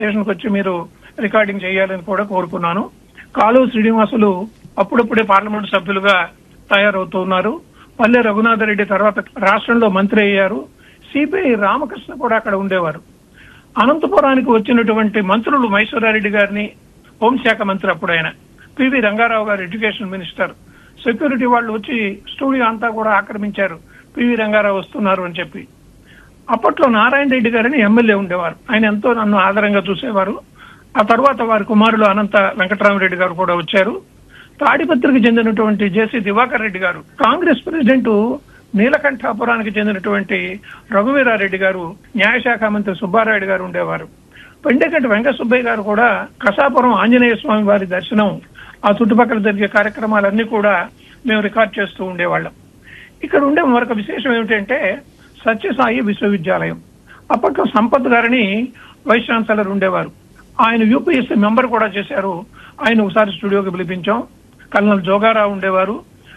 స్టేషన్కి వచ్చి మీరు రికార్డింగ్ చేయాలని కూడా కోరుకున్నాను కాలువ శ్రీనివాసులు అప్పుడప్పుడే పార్లమెంటు సభ్యులుగా తయారవుతున్నారు పల్లె రఘునాథ రెడ్డి తర్వాత రాష్ట్రంలో మంత్రి అయ్యారు సిపిఐ రామకృష్ణ కూడా అక్కడ ఉండేవారు అనంతపురానికి వచ్చినటువంటి మంత్రులు మైసూరారెడ్డి గారిని హోంశాఖ మంత్రి అప్పుడు ఆయన పివి రంగారావు గారు ఎడ్యుకేషన్ మినిస్టర్ సెక్యూరిటీ వాళ్ళు వచ్చి స్టూడియో అంతా కూడా ఆక్రమించారు పివి రంగారావు వస్తున్నారు అని చెప్పి అప్పట్లో నారాయణ రెడ్డి గారని ఎమ్మెల్యే ఉండేవారు ఆయన ఎంతో నన్ను ఆదరంగా చూసేవారు ఆ తర్వాత వారి కుమారులు అనంత వెంకటరామరెడ్డి గారు కూడా వచ్చారు తాడిపత్రికి చెందినటువంటి జేసీ దివాకర్ రెడ్డి గారు కాంగ్రెస్ ప్రెసిడెంట్ నీలకంఠాపురానికి చెందినటువంటి రఘువీరారెడ్డి గారు న్యాయశాఖ మంత్రి సుబ్బారాయుడు గారు ఉండేవారు పెండెకంటి వెంకట సుబ్బయ్య గారు కూడా కసాపురం ఆంజనేయ స్వామి వారి దర్శనం ఆ చుట్టుపక్కల జరిగే కార్యక్రమాలన్నీ కూడా మేము రికార్డ్ చేస్తూ ఉండేవాళ్ళం ఇక్కడ ఉండే మరొక విశేషం ఏమిటంటే సత్యసాయి విశ్వవిద్యాలయం అప్పట్లో సంపత్ గారిని వైస్ ఛాన్సలర్ ఉండేవారు ఆయన యూపీఎస్సీ మెంబర్ కూడా చేశారు ఆయన ఒకసారి స్టూడియోకి పిలిపించాం కల్నల్ జోగారావు ఉండేవారు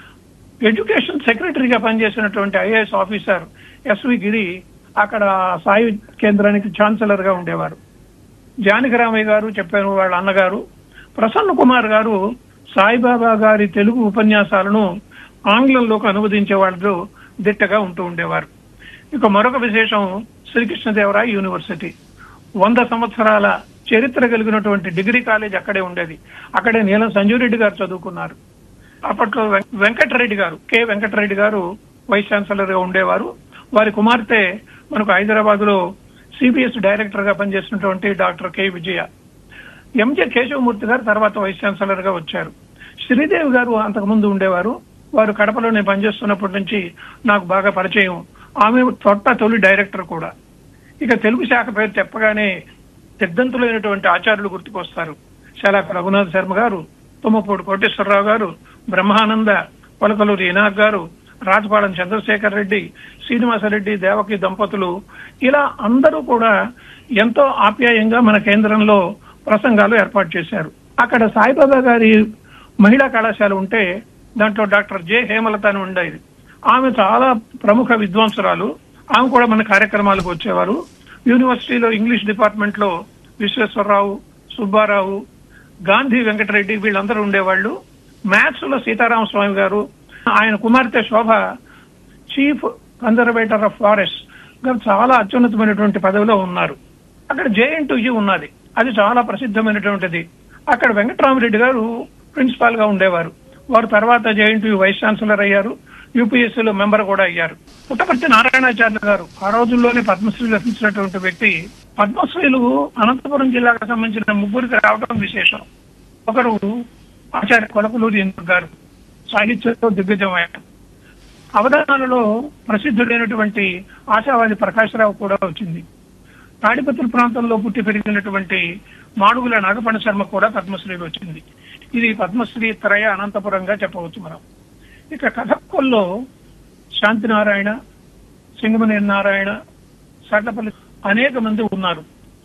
ఎడ్యుకేషన్ సెక్రటరీగా పనిచేసినటువంటి ఐఏఎస్ ఆఫీసర్ ఎస్వి గిరి అక్కడ సాయి కేంద్రానికి ఛాన్సలర్ గా ఉండేవారు జానకిరామయ్య గారు చెప్పారు వాళ్ళ అన్నగారు ప్రసన్న కుమార్ గారు సాయిబాబా గారి తెలుగు ఉపన్యాసాలను ఆంగ్లంలోకి అనువదించే వాళ్ళు దిట్టగా ఉంటూ ఉండేవారు ఇక మరొక విశేషం శ్రీకృష్ణదేవరాయ యూనివర్సిటీ వంద సంవత్సరాల చరిత్ర కలిగినటువంటి డిగ్రీ కాలేజ్ అక్కడే ఉండేది అక్కడే నీలం సంజీవ్ రెడ్డి గారు చదువుకున్నారు అప్పట్లో వెం- వెంకటరెడ్డి గారు కె వెంకటరెడ్డి గారు వైస్ ఛాన్సలర్ గా ఉండేవారు వారి కుమార్తె మనకు హైదరాబాద్ లో సిబిఎస్ డైరెక్టర్ గా పనిచేసినటువంటి doctor K Vijaya MJ Keshavamurthy garu తర్వాత వైస్ ఛాన్సలర్ గా వచ్చారు శ్రీదేవి గారు అంతకుముందు ఉండేవారు వారు కడపలో నేను పనిచేస్తున్నప్పటి నుంచి నాకు బాగా పరిచయం ఆమె తొట్ట తొలి డైరెక్టర్ కూడా ఇక తెలుగు శాఖ పేరు చెప్పగానే సిద్ధంతులైనటువంటి ఆచార్యులు గుర్తుకొస్తారు శాలాక రఘునాథ్ శర్మ గారు తుమ్మపూడి కోటేశ్వరరావు గారు బ్రహ్మానంద పొలకలూరి ఇనాక్ గారు రాజపాలెం చంద్రశేఖర్ రెడ్డి శ్రీనివాసరెడ్డి దేవకి దంపతులు ఇలా అందరూ కూడా ఎంతో ఆప్యాయంగా మన కేంద్రంలో ప్రసంగాలు ఏర్పాటు చేశారు అక్కడ సాయిబాబా గారి మహిళా కళాశాల ఉంటే దాంట్లో డాక్టర్ జె హేమలత అని ఉండేది ఆమె చాలా ప్రముఖ విద్వాంసురాలు ఆమె కూడా మన కార్యక్రమాలకు వచ్చేవారు యూనివర్సిటీలో ఇంగ్లీష్ డిపార్ట్మెంట్ లో విశ్వేశ్వరరావు సుబ్బారావు గాంధీ వెంకటరెడ్డి వీళ్ళందరూ ఉండేవాళ్ళు మ్యాథ్స్ లో సీతారామ స్వామి గారు ఆయన కుమార్తె Shobha chief conservator of forest garu చాలా అత్యున్నతమైనటువంటి పదవిలో ఉన్నారు అక్కడ జేఎన్టీయూ ఉన్నది అది చాలా ప్రసిద్ధమైనటువంటిది అక్కడ వెంకటరామరెడ్డి గారు ప్రిన్సిపాల్ గా ఉండేవారు వారు తర్వాత జేఎన్టీయూ వైస్ ఛాన్సలర్ అయ్యారు యూపీఎస్సీలో మెంబర్ కూడా అయ్యారు పుట్టపర్తి నారాయణాచార్య గారు ఆ రోజుల్లోనే పద్మశ్రీ లభించినటువంటి వ్యక్తి పద్మశ్రీలు అనంతపురం జిల్లాకు సంబంధించిన ముగ్గురికి రావడం విశేషం ఒకరు ఆచార్య కొలకలూరి ఎందుకు గారు సాహిత్యంలో దిగ్గజం ఆయన అవధానాలలో ప్రసిద్ధుడైనటువంటి ఆశావాది ప్రకాశరావు కూడా వచ్చింది తాడిపత్రి ప్రాంతంలో పుట్టి పెరిగినటువంటి మాడుగుల నాగపణ శర్మ కూడా పద్మశ్రీ వచ్చింది ఇది పద్మశ్రీ త్రయ అనంతపురంగా చెప్పవచ్చు మనం ఇక కథక్కుల్లో శాంతినారాయణ సింగమనేని నారాయణ సట్లపల్లి అనేక మంది ఉన్నారు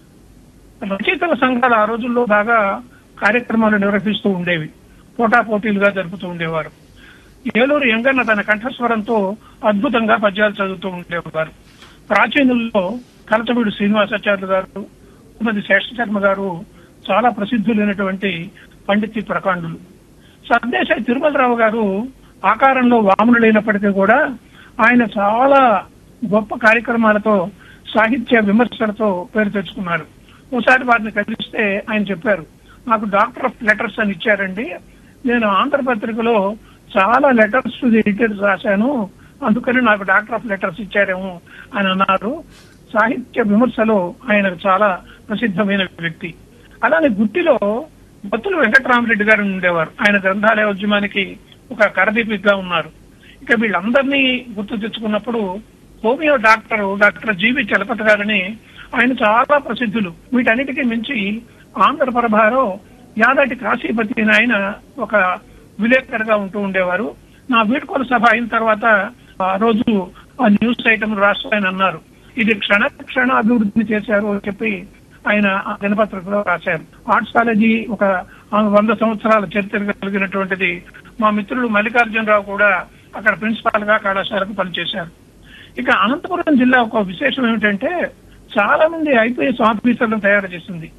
రచయితల సంఘాలు ఆ రోజుల్లో బాగా కార్యక్రమాలు నిర్వహిస్తూ ఉండేవి పోటా పోటీలుగా జరుపుతూ ఉండేవారు ఏలూరు ఎంగన్న తన కంఠస్వరంతో అద్భుతంగా పద్యాలు చదువుతూ ఉండేవారు ప్రాచీనుల్లో కలచబీడు శ్రీనివాసాచార్యులు గారు శ్రీమతి శేషశర్మ గారు చాలా ప్రసిద్ధులైనటువంటి పండితి ప్రకాండులు సందేశాయి తిరుమలరావు గారు ఆకారంలో వామనులైనప్పటికీ కూడా ఆయన చాలా గొప్ప కార్యక్రమాలతో సాహిత్య విమర్శలతో పేరు తెచ్చుకున్నారు ఒకసారి వారిని కలిస్తే ఆయన చెప్పారు నాకు డాక్టర్ ఆఫ్ లెటర్స్ అని ఇచ్చారండి నేను ఆంధ్రపత్రికలో చాలా లెటర్స్ టు ది ఎడిటర్స్ రాశాను అందుకని నాకు డాక్టర్ ఆఫ్ లెటర్స్ ఇచ్చారేమో అని అన్నారు సాహిత్య విమర్శలో ఆయన చాలా ప్రసిద్ధమైన వ్యక్తి అలానే గుట్టిలో బత్తుల వెంకటరామరెడ్డి గారు ఉండేవారు ఆయన గ్రంథాలయ ఉద్యమానికి ఒక కరదీపిగా ఉన్నారు ఇక వీళ్ళందరినీ గుర్తు తెచ్చుకున్నప్పుడు homeo doctor doctor GV Chalapathi గారని ఆయన చాలా ప్రసిద్ధులు వీటన్నిటికీ మించి ఆంధ్రప్రభలో యాదాటి కాశీపతి అని ఆయన ఒక విలేకరుగా ఉంటూ ఉండేవారు నా వీడ్కోల సభ అయిన తర్వాత ఆ రోజు ఆ న్యూస్ ఐటమ్ రాష్ట్ర ఆయన అన్నారు ఇది క్షణ క్షణ అభివృద్ధిని చేశారు అని చెప్పి ఆయన ఆ దినపత్రికలో రాశారు ఆర్ట్స్ కాలేజీ ఒక ఆ వంద సంవత్సరాల చరిత్ర కలిగినటువంటిది మా మిత్రుడు మల్లికార్జునరావు కూడా అక్కడ ప్రిన్సిపాల్ గా కళాశాలకు పనిచేశారు ఇక అనంతపురం జిల్లా ఒక విశేషం ఏమిటంటే చాలా మంది ఐపీఎస్ ఆఫీసర్లను తయారు చేసింది